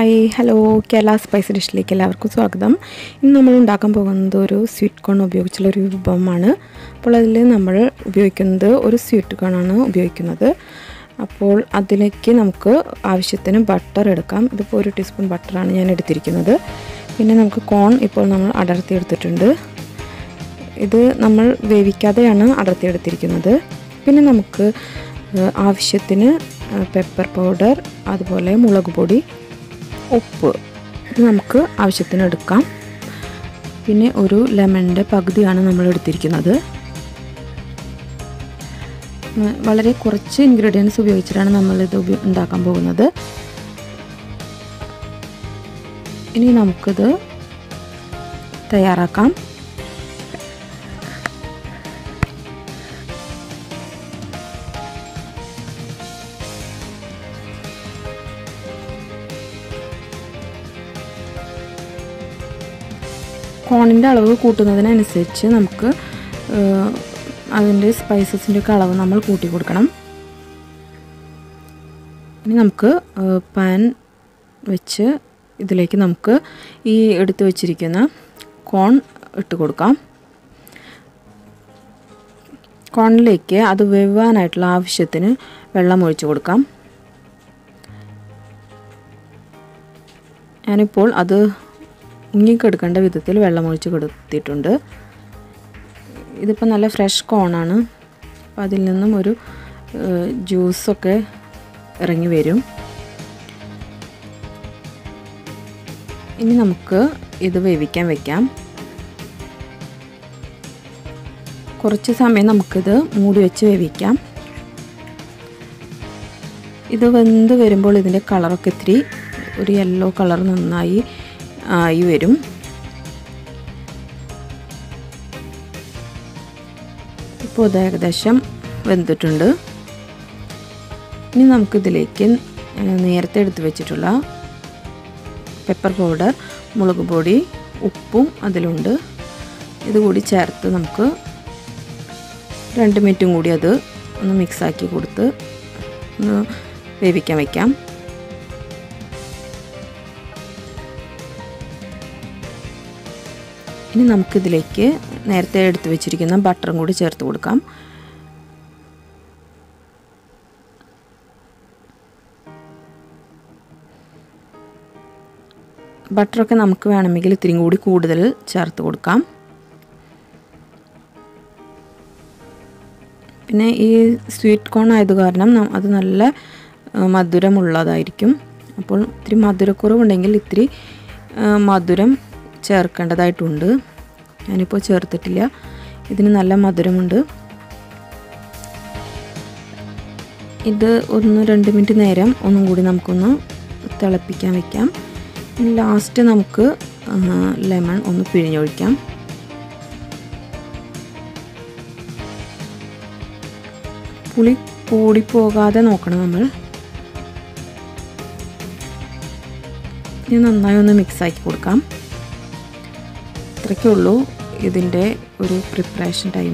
hi hello Kerala spice ഡിഷിലേക്ക് എല്ലാവർക്കും സ്വാഗതം ഇന്ന് നമ്മൾ ഉണ്ടാക്കാൻ പോകുന്നത് ഒരു സ്വീറ്റ് കോൺ ഉപയോഗിച്ചുള്ള ഒരു വിഭവമാണ് അപ്പോൾ അതിൽ നമ്മൾ ഉപയോഗിക്കുന്നത് ഒരു സ്വീറ്റ് കോണാണ് ഉപയോഗിക്കുന്നത് അപ്പോൾ അതിലേക്ക് നമുക്ക് ആവശ്യത്തിന് ബട്ടർ എടുക്കാം ഇതിപ്പോൾ ഒരു ടീസ്പൂൺ ബട്ടറാണ് ഞാൻ എടുത്തിരിക്കുന്നത് പിന്നെ നമുക്ക് കോൺ ഇപ്പോൾ നമ്മൾ അടർത്തി എടുത്തിട്ടുണ്ട് ഇത് നമ്മൾ വേവിക്കാതെയാണ് അടർത്തിയെടുത്തിരിക്കുന്നത് പിന്നെ നമുക്ക് ഏഹ്, ആവശ്യത്തിന് ഏഹ്, പെപ്പർ പൗഡർ അതുപോലെ മുളക് പൊടി ഉപ്പ് ഇത് നമുക്ക് ആവശ്യത്തിന് എടുക്കാം പിന്നെ ഒരു ലെമണിൻ്റെ പകുതിയാണ് നമ്മൾ എടുത്തിരിക്കുന്നത് ഉം, വളരെ കുറച്ച് ഇൻഗ്രീഡിയൻസ് ഉപയോഗിച്ചിട്ടാണ് നമ്മളിത് ഉപ- ഉണ്ടാക്കാൻ പോകുന്നത് ഇനി നമുക്കിത് തയ്യാറാക്കാം കോണിൻ്റെ അളവ് കൂട്ടുന്നതിനനുസരിച്ച് നമുക്ക് ഏഹ്, അതിൻ്റെ സ്പൈസസിൻ്റെ ഒക്കെ അളവ് നമ്മൾ കൂട്ടി കൊടുക്കണം ഇനി നമുക്ക് ഏഹ്, പാൻ വെച്ച് ഇതിലേക്ക് നമുക്ക് ഈ എടുത്തു വച്ചിരിക്കുന്ന കോൺ ഇട്ട് കൊടുക്കാം കോണിലേക്ക് അത് വേവാനായിട്ടുള്ള ആവശ്യത്തിന് വെള്ളം ഒഴിച്ചു കൊടുക്കാം ഞാനിപ്പോൾ അത് മുങ്ങിക്കെടുക്കേണ്ട വിധത്തിൽ വെള്ളം ഒഴിച്ച് കൊടുത്തിട്ടുണ്ട് ഇതിപ്പോൾ നല്ല ഫ്രഷ് കോണാണ് അപ്പോൾ അതിൽ നിന്നും ഒരു ഏഹ്, ജ്യൂസൊക്കെ ഇറങ്ങി വരും ഇനി നമുക്ക് ഇത് വേവിക്കാൻ വെക്കാം കുറച്ച് സമയം നമുക്കിത് മൂടി വെച്ച് വേവിക്കാം ഇത് വെന്ത് വരുമ്പോൾ ഇതിൻ്റെ കളറൊക്കെ ഇത്തിരി ഒരു യെല്ലോ കളർ നന്നായി ആയി വരും ഇപ്പോൾ ഇത് ഏകദേശം വെന്തിട്ടുണ്ട് ഇനി നമുക്കിതിലേക്ക് ഏഹ്, നേരത്തെ എടുത്ത് വെച്ചിട്ടുള്ള പെപ്പർ പൗഡർ മുളക് പൊടി ഉപ്പും അതിലുണ്ട് ഇതുകൂടി ചേർത്ത് നമുക്ക് രണ്ട് മിനിറ്റും കൂടി അത് ഒന്ന് മിക്സാക്കി കൊടുത്ത് ഒന്ന് വേവിക്കാൻ വയ്ക്കാം ഇനി നമുക്കിതിലേക്ക് നേരത്തെ എടുത്തു വെച്ചിരിക്കുന്ന ബട്ടറും കൂടി ചേർത്ത് കൊടുക്കാം ബട്ടറൊക്കെ നമുക്ക് വേണമെങ്കിൽ ഇത്തിരി കൂടി കൂടുതൽ ചേർത്ത് കൊടുക്കാം പിന്നെ ഈ സ്വീറ്റ് കോൺ ആയത് കാരണം നം- അത് നല്ല ആ, മധുരമുള്ളതായിരിക്കും അപ്പോൾ ഇത്തിരി മധുരക്കുറവുണ്ടെങ്കിൽ ഇത്തിരി ആ, മധുരം ചേർക്കേണ്ടതായിട്ടുണ്ട് ഞാനിപ്പോൾ ചേർത്തിട്ടില്ല ഇതിന് നല്ല മധുരമുണ്ട് ഇത് ഒന്ന് രണ്ട് മിനിറ്റ് നേരം ഒന്നും കൂടി നമുക്കൊന്ന് തിളപ്പിക്കാൻ വെക്കാം ലാസ്റ്റ് നമുക്ക് ലെമൺ ഒന്ന് പിഴിഞ്ഞൊഴിക്കാം പുളി കൂടിപ്പോകാതെ നോക്കണം നമ്മൾ ഇനി നന്നായി ഒന്ന് മിക്സാക്കി കൊടുക്കാം ഇത്രയ്ക്കേ ഉള്ളൂ ഇതിൻ്റെ ഒരു പ്രിപ്പറേഷൻ ടൈം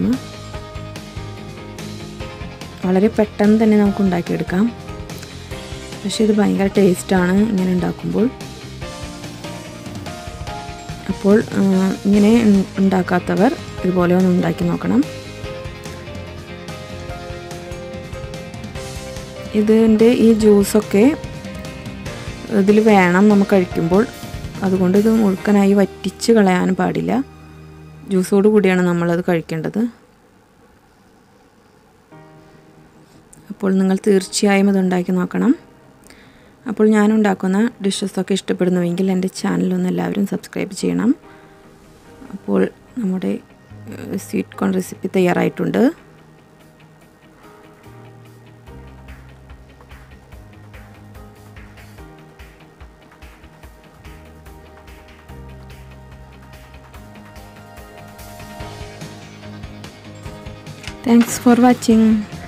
വളരെ പെട്ടെന്ന് തന്നെ നമുക്ക് ഉണ്ടാക്കിയെടുക്കാം പക്ഷേ ഇത് ഭയങ്കര ടേസ്റ്റാണ് ഇങ്ങനെ ഉണ്ടാക്കുമ്പോൾ അപ്പോൾ ആ, ഇങ്ങനെ ഉം- ഉണ്ടാക്കാത്തവർ ഇതുപോലെ ഒന്ന് ഉണ്ടാക്കി നോക്കണം ഇതിൻ്റെ ഈ ജ്യൂസൊക്കെ ഇതിൽ വേണം നമ്മൾ കഴിക്കുമ്പോൾ അതുകൊണ്ട് ഇത് മുഴുക്കനായി വറ്റിച്ച് കളയാൻ പാടില്ല ജ്യൂസോട് കൂടിയാണ് നമ്മളത് കഴിക്കേണ്ടത് അപ്പോൾ നിങ്ങൾ തീർച്ചയായും ഇത് ഉണ്ടാക്കി നോക്കണം അപ്പോൾ ഞാൻ ഉണ്ടാക്കുന്ന ഡിഷസൊക്കെ ഇഷ്ടപ്പെടുന്നുവെങ്കിൽ എൻ്റെ ചാനലൊന്ന് എല്ലാവരും സബ്സ്ക്രൈബ് ചെയ്യണം അപ്പോൾ നമ്മുടെ സ്വീറ്റ് കോൺ റെസിപ്പി തയ്യാറായിട്ടുണ്ട് താങ്ക്സ് ഫോർ വാച്ചിങ്